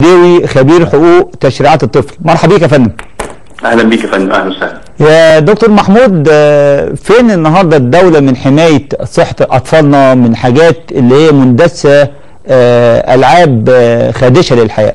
البليوي خبير حقوق تشريعات الطفل مرحبا بيك يا فندم اهلا بيك يا فندم اهلا وسهلا يا دكتور محمود آه، فين النهارده الدوله من حمايه صحه اطفالنا من حاجات اللي هي مندسه آه، العاب آه، خادشه للحياه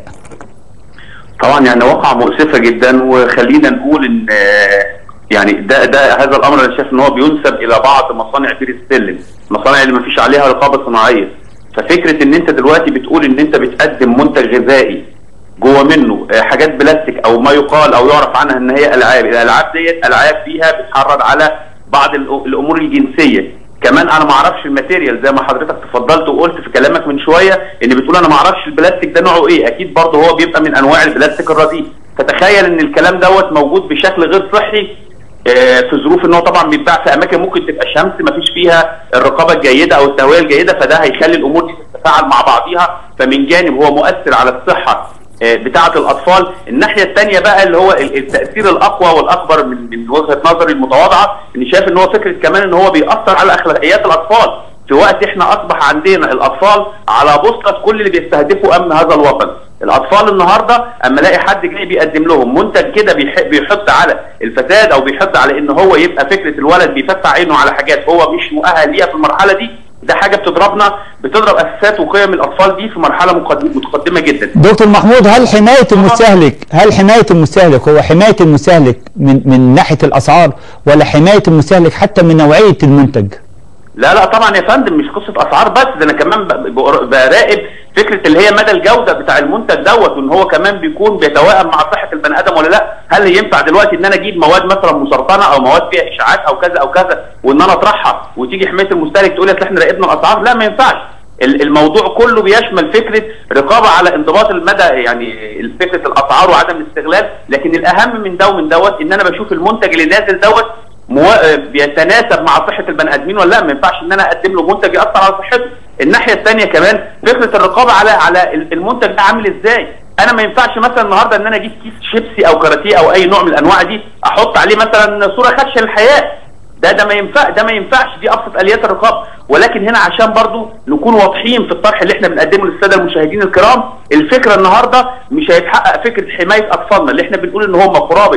طبعا يعني واقعة مؤسفة جدا وخلينا نقول ان آه، يعني ده ده هذا الامر انا شايف ان هو بينسب الى بعض مصانع بير السلم، المصانع اللي ما فيش عليها رقابة صناعية. ففكرة ان انت دلوقتي بتقول ان انت بتقدم منتج غذائي جوه منه آه، حاجات بلاستيك او ما يقال او يعرف عنها ان هي العاب، الالعاب ديت العاب فيها بتحرض على بعض الأ- الامور الجنسيه. كمان انا ما اعرفش الماتيريال زي ما حضرتك تفضلت وقلت في كلامك من شويه ان بتقول انا ما اعرفش البلاستيك ده نوعه ايه اكيد برضه هو بيبقى من انواع البلاستيك الرديء فتخيل ان الكلام دوت موجود بشكل غير صحي آه، في ظروف ان هو طبعا بيتباع في اماكن ممكن تبقى شمس ما فيش فيها الرقابه الجيده او التهويه الجيده فده هيخلي الامور دي تتفاعل مع بعضها فمن جانب هو مؤثر على الصحه آه، بتاعه الاطفال الناحيه الثانيه بقى اللي هو ال- التاثير الاقوى والاكبر من من وجهه نظري المتواضعه اني شايف ان هو فكره كمان ان هو بيأثر على اخلاقيات الاطفال في وقت احنا اصبح عندنا الاطفال على بوصله كل اللي بيستهدفوا امن هذا الوطن الاطفال النهارده اما الاقي حد جاي بيقدم لهم منتج كده بيح- بيحط على الفساد او بيحط على ان هو يبقى فكره الولد بيفتح عينه على حاجات هو مش مؤهل ليها في المرحله دي ده حاجه بتضربنا بتضرب اساسات وقيم الاطفال دي في مرحله مقدم- متقدمه جدا دكتور محمود هل حمايه المستهلك هل حمايه المستهلك هو حمايه المستهلك من من ناحيه الاسعار ولا حمايه المستهلك حتى من نوعيه المنتج لا لا طبعا يا فندم مش قصه اسعار بس ده انا كمان ب- ب- براقب فكره اللي هي مدى الجوده بتاع المنتج دوت وان هو كمان بيكون بيتوائم مع صحه البني ادم ولا لا هل ينفع دلوقتي ان انا اجيب مواد مثلا مسرطنه او مواد فيها اشاعات او كذا او كذا وان انا اطرحها وتيجي حمايه المستهلك تقول لك احنا راقبنا الاسعار لا ما ينفعش ال- الموضوع كله بيشمل فكره رقابه على انضباط المدى يعني فكره الاسعار وعدم الاستغلال لكن الاهم من ده ومن دوت ان انا بشوف المنتج اللي نازل دوت موا... بيتناسب مع صحه البني ادمين ولا لا ما ينفعش ان انا اقدم له منتج ياثر على صحته الناحيه الثانيه كمان فكره الرقابه على على ال- المنتج ده عامل ازاي انا ما ينفعش مثلا النهارده ان انا اجيب كيس شيبسي او كاراتيه او اي نوع من الانواع دي احط عليه مثلا صوره خدشه للحياه ده ده ما ينفع ده ما ينفعش دي ابسط اليات الرقابه ولكن هنا عشان برضو نكون واضحين في الطرح اللي احنا بنقدمه للساده المشاهدين الكرام الفكره النهارده مش هيتحقق فكره حمايه اطفالنا اللي احنا بنقول ان هم قرابه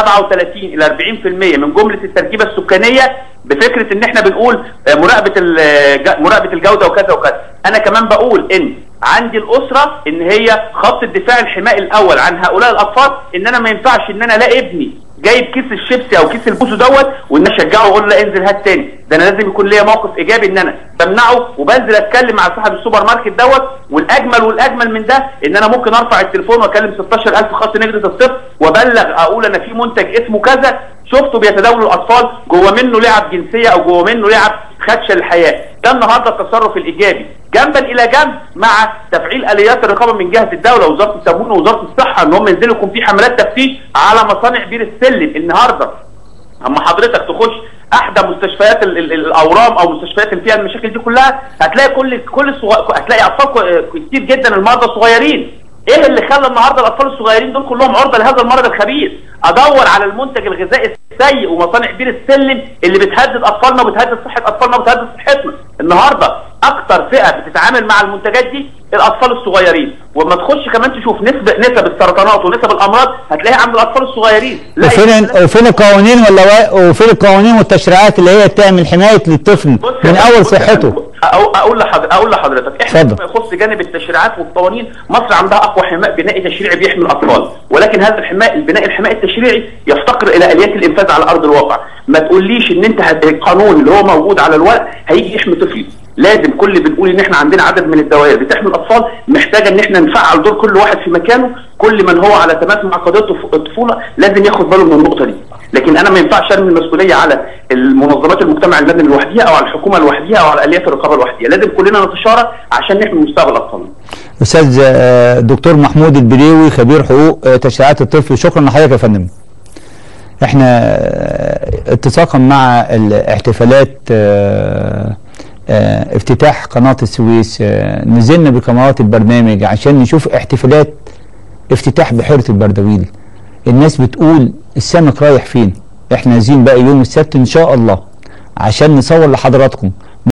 37 الى 40% من جمله التركيبه السكانيه بفكره ان احنا بنقول آه، مراقبه ال- ج- مراقبه الجوده وكذا وكذا انا كمان بقول ان عندي الاسره ان هي خط الدفاع الحمائي الاول عن هؤلاء الاطفال ان انا ما ينفعش ان انا الاقي ابني جايب كيس الشيبسي او كيس البوسو دوت وان أنا اشجعه واقول له لا انزل هات تاني ده انا لازم يكون ليا موقف ايجابي ان انا بمنعه وبنزل اتكلم مع صاحب السوبر ماركت دوت والاجمل والاجمل من ده ان انا ممكن ارفع التليفون واكلم 16000 خط نجدة الطفل وابلغ اقول انا في منتج اسمه كذا شفته بيتداول الاطفال جوه منه لعب جنسيه او جوه منه لعب خدشه للحياه ده النهارده التصرف الايجابي جنبا الى جنب مع تفعيل اليات الرقابه من جهه الدوله وزاره التموين ووزاره الصحه ان هم ينزلوا يكون في حملات تفتيش على مصانع بير السلم النهارده اما حضرتك تخش احدى مستشفيات ال- ال- الاورام او مستشفيات اللي فيها المشاكل دي كلها هتلاقي كل كل الصغ... هتلاقي اطفال كو- كتير جدا المرضى الصغيرين ايه اللي خلى النهارده الاطفال الصغيرين دول كلهم عرضه لهذا المرض الخبيث ادور على المنتج الغذائي السيء ومصانع بير السلم اللي بتهدد اطفالنا وبتهدد صحه اطفالنا وبتهدد صحتنا النهارده اكتر فئه بتتعامل مع المنتجات دي الاطفال الصغيرين وما تخش كمان تشوف نسبه نسب السرطانات ونسب الامراض هتلاقيها عند الاطفال الصغيرين لا وفين وفين القوانين ولا وا- وفين القوانين والتشريعات اللي هي تعمل حمايه للطفل بص يا من فندم، اول بص يا صحته فندم، أقول اقول لحضرتك اقول لحضرتك احنا اتفضل. فيما يخص جانب التشريعات والقوانين مصر عندها اقوى حماء بنائي تشريعي بيحمي الاطفال ولكن هذا الحماء البناء الحماء التشريعي يفتقر الى اليات الانفاذ على ارض الواقع ما تقوليش ان انت هت- القانون اللي هو موجود على الورق هيجي يحمي طفل لازم كل اللي بنقول ان احنا عندنا عدد من الدوائر بتحمي الاطفال محتاجه ان احنا نفعل دور كل واحد في مكانه كل من هو على تماس مع قضيه الطف- الطفوله لازم ياخد باله من النقطه دي لكن انا ما ينفعش ارمي المسؤوليه على المنظمات المجتمع المدني لوحدها او على الحكومه لوحدها او على اليات الرقابه لوحدها لازم كلنا نتشارك عشان نحمي مستقبل اطفالنا استاذ آه، دكتور محمود البليوي خبير حقوق آه، تشريعات الطفل شكرا لحضرتك يا فندم احنا آه، اتساقا مع الاحتفالات آه، آه، افتتاح قناة السويس آه، نزلنا بقنوات البرنامج عشان نشوف احتفالات افتتاح بحيرة البردويل الناس بتقول السمك رايح فين احنا عايزين بقى يوم السبت ان شاء الله عشان نصور لحضراتكم